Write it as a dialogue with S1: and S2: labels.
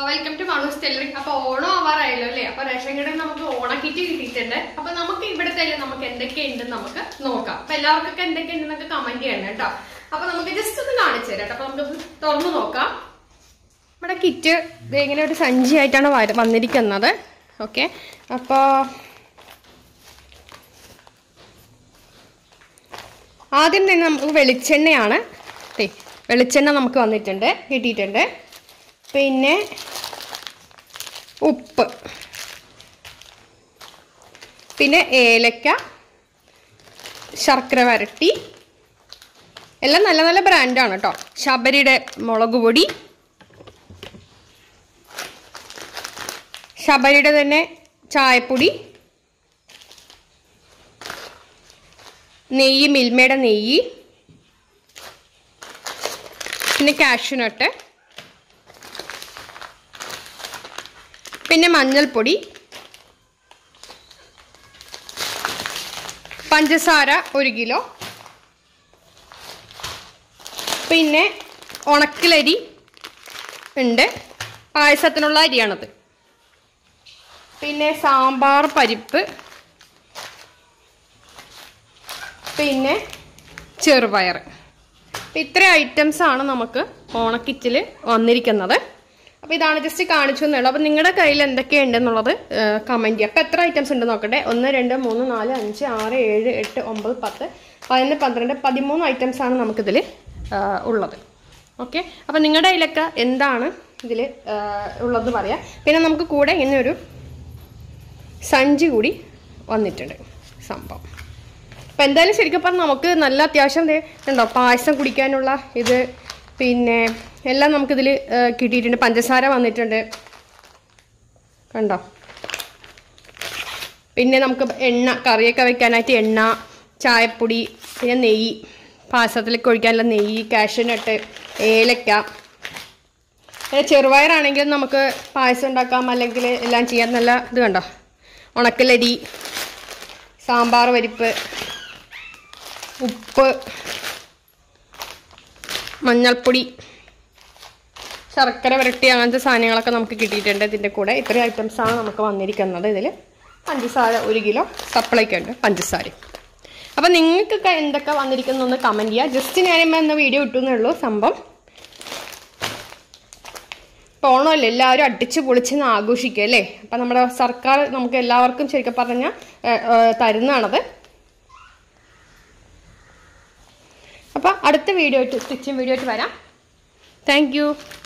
S1: welcome to മണൂസ് ടെല്ലറിംഗ് അപ്പൊ ഓണം ആവാറായല്ലോ അല്ലേ അപ്പൊ റേഷൻ കടയിൽ നമുക്ക് ഓണക്കിറ്റ് കിട്ടിയിട്ടുണ്ട് അപ്പൊ നമുക്ക് ഇവിടത്തെ നമുക്ക് എന്തൊക്കെയുണ്ടെന്ന് നമുക്ക് നോക്കാം അപ്പൊ എല്ലാവർക്കൊക്കെ എന്തൊക്കെയുണ്ടെന്നൊക്കെ കമന്റ് ചെയ്യണം കേട്ടോ അപ്പൊ നമുക്ക് ജസ്റ്റ് ഒന്ന് കാണിച്ചു തരാം കേട്ടോ അപ്പൊ നമുക്ക് തുറന്നു നോക്കാം നമ്മുടെ കിറ്റ് ഇത് ഇങ്ങനെ ഒരു സഞ്ചിയായിട്ടാണ് വര- വന്നിരിക്കുന്നത് ഓക്കെ അപ്പോൾ ആദ്യം തന്നെ നമുക്ക് വെളിച്ചെണ്ണയാണ് ദേ, വെളിച്ചെണ്ണ നമുക്ക് വന്നിട്ടുണ്ട് കിട്ടിയിട്ടുണ്ട് പിന്നെ ഉപ്പ് പിന്നെ ഏലക്ക ശർക്കര വരട്ടി എല്ലാം നല്ല നല്ല ബ്രാൻഡാണ് കേട്ടോ ശബരിയുടെ മുളക് പൊടി ശബരിയുടെ തന്നെ ചായപ്പൊടി നെയ്യ് മിൽമയുടെ നെയ്യ് പിന്നെ കാഷ്യൂനട്ട് പിന്നെ മഞ്ഞൾപ്പൊടി പഞ്ചസാര ഒരു കിലോ പിന്നെ ഉണക്കലരി ഉണ്ട് പായസത്തിനുള്ള അരിയാണത് പിന്നെ സാമ്പാർ പരിപ്പ് പിന്നെ ചെറുപയർ ഇത്ര ഐറ്റംസ് ആണ് നമുക്ക് ഓണക്കിറ്റിൽ വന്നിരിക്കുന്നത് അപ്പോൾ ഇതാണ് ജസ്റ്റ് കാണിച്ചു എന്നുള്ളൂ അപ്പോൾ നിങ്ങളുടെ കയ്യിൽ എന്തൊക്കെയുണ്ടെന്നുള്ളത് കമൻറ്റ് ചെയ്യുക അപ്പോൾ എത്ര ഐറ്റംസ് ഉണ്ട് നോക്കട്ടെ ഒന്ന് രണ്ട് മൂന്ന് നാല് അഞ്ച് ആറ് ഏഴ് എട്ട് ഒമ്പത് പത്ത് പതിനൊന്ന് പന്ത്രണ്ട് പതിമൂന്ന് ഐറ്റംസ് ആണ് നമുക്കിതിൽ ഉള്ളത് ഓക്കെ അപ്പോൾ നിങ്ങളുടെ കയ്യിലൊക്കെ എന്താണ് ഇതിൽ ഉള്ളത് പറയാം പിന്നെ നമുക്ക് കൂടെ ഇങ്ങനെ ഒരു സഞ്ചി കൂടി വന്നിട്ടുണ്ട് സംഭവം അപ്പം എന്തായാലും ശരിക്കും പറഞ്ഞാൽ നമുക്ക് നല്ല അത്യാവശ്യം ദേ ഉണ്ടോ പായസം കുടിക്കാനുള്ള ഇത് പിന്നെ എല്ലാം നമുക്കിതിൽ കിട്ടിയിട്ടുണ്ട് പഞ്ചസാര വന്നിട്ടുണ്ട് കണ്ടോ പിന്നെ നമുക്ക് എണ്ണ കറിയൊക്കെ വെക്കാനായിട്ട് എണ്ണ ചായപ്പൊടി പിന്നെ നെയ്യ് പായസത്തിലേക്ക് ഒഴിക്കാനുള്ള നെയ്യ് കാഷ്യനട്ട് ഏലക്ക പിന്നെ ചെറുപയറാണെങ്കിലും നമുക്ക് പായസം ഉണ്ടാക്കാം അല്ലെങ്കിൽ എല്ലാം ചെയ്യാൻ നല്ല ഇത് കണ്ടോ ഉണക്കലരി സാമ്പാർ പരിപ്പ് ഉപ്പ് മഞ്ഞൾപ്പൊടി ശർക്കര വരട്ടി അങ്ങനത്തെ സാധനങ്ങളൊക്കെ നമുക്ക് കിട്ടിയിട്ടുണ്ട് ഇതിൻ്റെ കൂടെ ഇത്രയും ഐറ്റംസാണ് നമുക്ക് വന്നിരിക്കുന്നത് ഇതിൽ പഞ്ചസാര ഒരു കിലോ സപ്ലൈക്ക് ഉണ്ട് പഞ്ചസാര അപ്പം നിങ്ങൾക്കൊക്കെ എന്തൊക്കെ വന്നിരിക്കുന്നൊന്ന് കമൻറ്റ് ചെയ്യുക ജസ്റ്റ് ഞാനിപ്പോൾ എന്ന വീഡിയോ ഇട്ടുന്നേ ഉള്ളൂ സംഭവം ഇപ്പോൾ ഓണമല്ലേ എല്ലാവരും അടിച്ച് പൊളിച്ച് ആഘോഷിക്കുക അല്ലേ അപ്പം നമ്മുടെ സർക്കാർ നമുക്ക് എല്ലാവർക്കും ശരിക്കും പറഞ്ഞാൽ തരുന്നതാണത് അപ്പോൾ അടുത്ത വീഡിയോ ആയിട്ട് സ്റ്റിച്ചിങ് വീഡിയോ ആയിട്ട് വരാം താങ്ക് യു